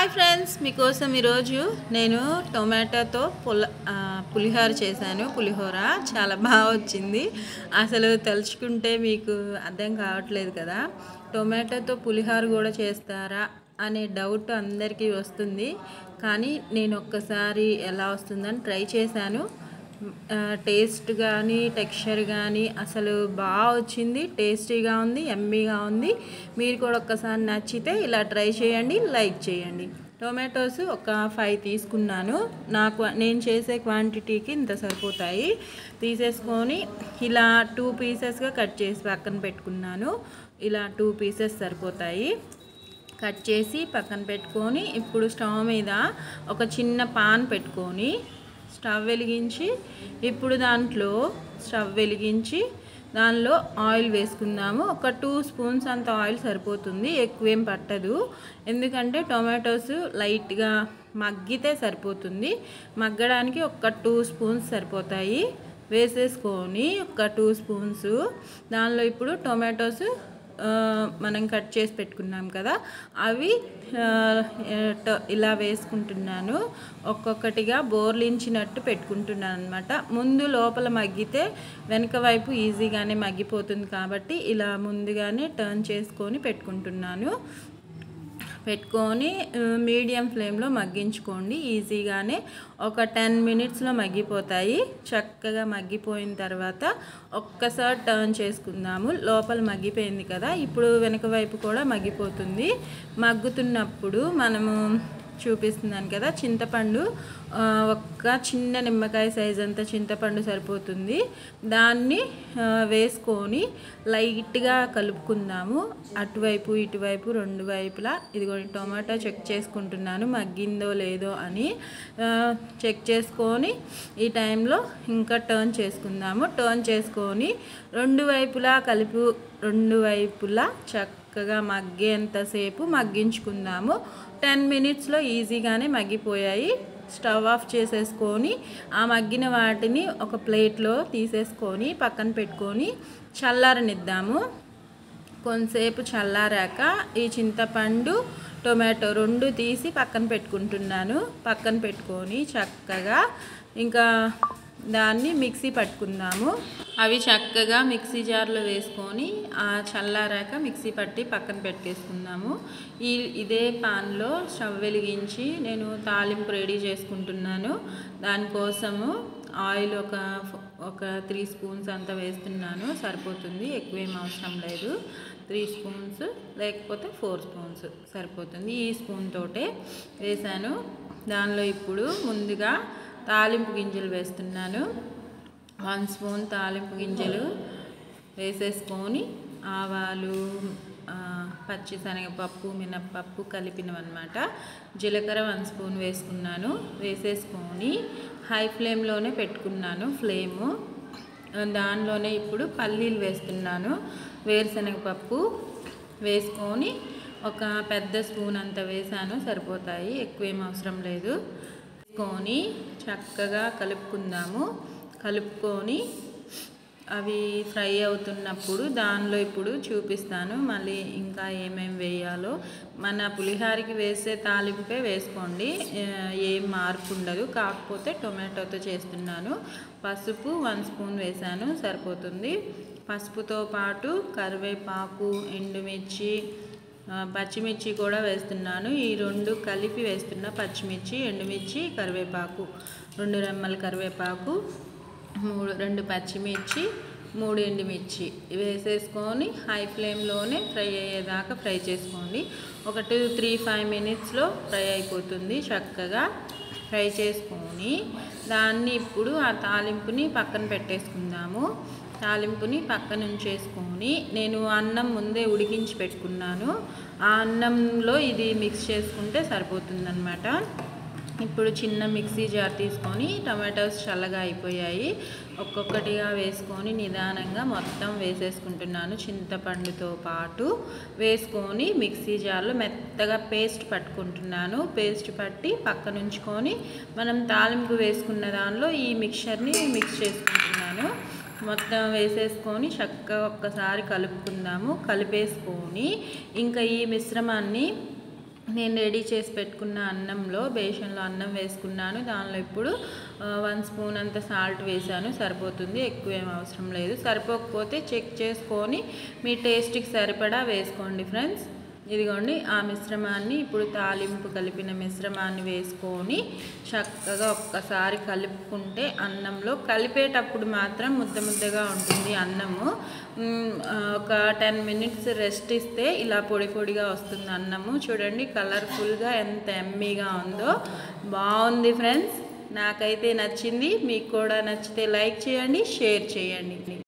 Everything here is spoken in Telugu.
హాయ్ ఫ్రెండ్స్ మీకోసం ఈరోజు నేను టొమాటోతో పుల ఆ, పులిహోర చేశాను పులిహోర చాలా బాగా వచ్చింది అసలు తలుచుకుంటే మీకు అర్థం కావట్లేదు కదా టొమాటోతో పులిహోర కూడా చేస్తారా అనే డౌట్ అందరికీ వస్తుంది కానీ నేను ఒక్కసారి ఎలా వస్తుందని ట్రై చేశాను టేస్ట్ కానీ టెక్స్చర్ కానీ అసలు బాగా వచ్చింది టేస్టీగా ఉంది ఎమ్మీగా ఉంది మీరు కూడా ఒక్కసారి నచ్చితే ఇలా ట్రై చేయండి లైక్ చేయండి టొమాటోస్ ఒక ఫైవ్ తీసుకున్నాను నాకు నేను చేసే క్వాంటిటీకి ఇంత సరిపోతాయి తీసేసుకొని ఇలా టూ పీసెస్గా కట్ చేసి పక్కన పెట్టుకున్నాను ఇలా టూ పీసెస్ సరిపోతాయి కట్ చేసి పక్కన పెట్టుకొని ఇప్పుడు స్టవ్ మీద ఒక చిన్న పాన్ పెట్టుకొని స్టవ్ వెలిగించి ఇప్పుడు దాంట్లో స్టవ్ వెలిగించి దానిలో ఆయిల్ వేసుకుందాము ఒక టూ స్పూన్స్ అంత ఆయిల్ సరిపోతుంది ఎక్కువేం పట్టదు ఎందుకంటే టొమాటోస్ లైట్గా మగ్గితే సరిపోతుంది మగ్గడానికి ఒక టూ స్పూన్స్ సరిపోతాయి వేసేసుకొని ఒక టూ స్పూన్స్ దానిలో ఇప్పుడు టొమాటోస్ ఆ, మనం కట్ చేసి పెట్టుకున్నాం కదా అవి ఆ, ట- ఇలా వేసుకుంటున్నాను ఒక్కొక్కటిగా బోర్లించినట్టు పెట్టుకుంటున్నాను అనమాట ముందు లోపల మగ్గితే వెనక వైపు ఈజీగానే మగ్గిపోతుంది కాబట్టి ఇలా ముందుగానే టర్న్ చేసుకొని పెట్టుకుంటున్నాను పెట్టుకొని ఆ, మీడియం ఫ్లేమ్లో మగ్గించుకోండి ఈజీగానే ఒక టెన్ మినిట్స్లో మగ్గిపోతాయి చక్కగా మగ్గిపోయిన తర్వాత ఒక్కసారి టర్న్ చేసుకుందాము లోపల మగ్గిపోయింది కదా ఇప్పుడు వెనక వైపు కూడా మగ్గిపోతుంది మగ్గుతున్నప్పుడు మనము చూపిస్తున్నాను కదా చింతపండు ఆ, ఒక్క చిన్న నిమ్మకాయ సైజ్ అంత చింతపండు సరిపోతుంది దాన్ని ఆ, వేసుకొని లైట్గా కలుపుకుందాము అటువైపు ఇటువైపు రెండు వైపులా ఇదిగో టొమాటో చెక్ చేసుకుంటున్నాను మగ్గిందో లేదో అని ఆ, చెక్ చేసుకొని ఈ టైంలో ఇంకా టర్న్ చేసుకుందాము టర్న్ చేసుకొని రెండు వైపులా కలిపి రెండు వైపులా చక్కగా మగ్గేంతసేపు మగ్గించుకుందాము టెన్ మినిట్స్లో ఈజీగానే మగ్గిపోయాయి స్టవ్ ఆఫ్ చేసేసుకొని ఆ మగ్గిన వాటిని ఒక ప్లేట్లో తీసేసుకొని పక్కన పెట్టుకొని చల్లారనిద్దాము కొంతసేపు చల్లారాక ఈ చింతపండు టొమాటో రెండు తీసి పక్కన పెట్టుకుంటున్నాను పక్కన పెట్టుకొని చక్కగా ఇంకా దాన్ని మిక్సీ పట్టుకుందాము అవి చక్కగా మిక్సీ జార్లో వేసుకొని ఆ చల్లారాక మిక్సీ పట్టి పక్కన పెట్టేసుకుందాము ఈ ఇదే పాన్లో స్టవ్ వెలిగించి నేను తాలింపు రెడీ చేసుకుంటున్నాను దానికోసము ఆయిల్ ఒక ఒక త్రీ స్పూన్స్ అంత వేస్తున్నాను సరిపోతుంది ఎక్కువేం అవసరం లేదు త్రీ స్పూన్స్ లేకపోతే ఫోర్ స్పూన్స్ సరిపోతుంది ఈ స్పూన్ తోటే వేసాను దానిలో ఇప్పుడు ముందుగా తాలింపు గింజలు వేస్తున్నాను వన్ స్పూన్ తాలింపు గింజలు వేసేసుకొని ఆవాలు ఆ, పచ్చిశనగపప్పు మినప్పప్పు కలిపినవన్నమాట జీలకర్ర వన్ స్పూన్ వేసుకున్నాను వేసేసుకొని హై ఫ్లేమ్లోనే పెట్టుకున్నాను ఫ్లేము దానిలోనే ఇప్పుడు పల్లీలు వేస్తున్నాను వేరుశనగపప్పు వేసుకొని ఒక పెద్ద స్పూన్ అంత వేసాను సరిపోతాయి ఎక్కువేం అవసరం లేదు వేసుకొని చక్కగా కలుపుకుందాము కలుపుకొని అవి ఫ్రై అవుతున్నప్పుడు దానిలో ఇప్పుడు చూపిస్తాను మళ్ళీ ఇంకా ఏమేమి వేయాలో మన పులిహారకి వేసే తాలింపే వేసుకోండి ఆ, ఏం మార్పు ఉండదు కాకపోతే టొమాటోతో చేస్తున్నాను పసుపు వన్ స్పూన్ వేసాను సరిపోతుంది పసుపుతో పాటు కరివేపాకు ఎండుమిర్చి ఆ, పచ్చిమిర్చి కూడా వేస్తున్నాను ఈ రెండు కలిపి వేస్తున్నా పచ్చిమిర్చి ఎండుమిర్చి కరివేపాకు రెండు రెమ్మల కరివేపాకు మూడు రెండు పచ్చిమిర్చి మూడు ఎండుమిర్చి వేసేసుకొని హై ఫ్లేమ్లోనే ఫ్రై అయ్యేదాకా ఫ్రై చేసుకోండి ఒక టూ త్రీ ఫైవ్ మినిట్స్లో ఫ్రై అయిపోతుంది చక్కగా ఫ్రై చేసుకొని దాన్ని ఇప్పుడు ఆ తాలింపుని పక్కన పెట్టేసుకుందాము తాలింపుని పక్కన ఉంచేసుకొని నేను అన్నం ముందే ఉడికించి పెట్టుకున్నాను ఆ అన్నంలో ఇది మిక్స్ చేసుకుంటే సరిపోతుందన్నమాట ఇప్పుడు చిన్న మిక్సీ జార్ తీసుకొని టమాటోస్ చల్లగా అయిపోయాయి ఒక్కొక్కటిగా వేసుకొని నిదానంగా మొత్తం వేసేసుకుంటున్నాను చింతపండుతో పాటు వేసుకొని మిక్సీ జార్లో మెత్తగా పేస్ట్ పట్టుకుంటున్నాను పేస్ట్ పట్టి పక్కన ఉంచుకొని మనం తాలింపు వేసుకున్న దానిలో ఈ మిక్చర్ని మిక్స్ చేసుకుంటున్నాను మొత్తం వేసేసుకొని చక్కగా ఒక్కసారి కలుపుకుందాము కలిపేసుకొని ఇంకా ఈ మిశ్రమాన్ని నేను రెడీ చేసి పెట్టుకున్న అన్నంలో బేషన్లో అన్నం వేసుకున్నాను దానిలో ఇప్పుడు వన్ స్పూన్ అంత సాల్ట్ వేసాను సరిపోతుంది ఎక్కువ ఏం అవసరం లేదు సరిపోకపోతే చెక్ చేసుకొని మీ టేస్ట్కి సరిపడా వేసుకోండి ఫ్రెండ్స్ ఇదిగోండి ఆ మిశ్రమాన్ని ఇప్పుడు తాలింపు కలిపిన మిశ్రమాన్ని వేసుకొని చక్కగా ఒక్కసారి కలుపుకుంటే అన్నంలో కలిపేటప్పుడు మాత్రం ముద్ద ముద్దగా ఉంటుంది అన్నము మ్, ఆ, ఒక టెన్ మినిట్స్ రెస్ట్ ఇస్తే ఇలా పొడి పొడిగా వస్తుంది అన్నము చూడండి కలర్ఫుల్గా ఎంత ఎమ్మీగా ఉందో బాగుంది ఫ్రెండ్స్ నాకైతే నచ్చింది మీకు కూడా నచ్చితే లైక్ చేయండి షేర్ చేయండి